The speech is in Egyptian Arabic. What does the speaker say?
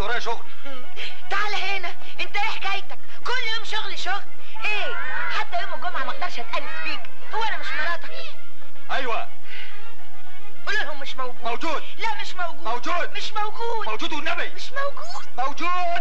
دلوقتي ورايا شغل تعال هنا انت ايه حكايتك كل يوم شغل شغل ايه حتى يوم الجمعه ما اقدرش اتانس بيك هو انا مش مراتك ايوه قول لهم مش موجود موجود لا مش موجود موجود مش موجود موجود والنبي مش موجود موجود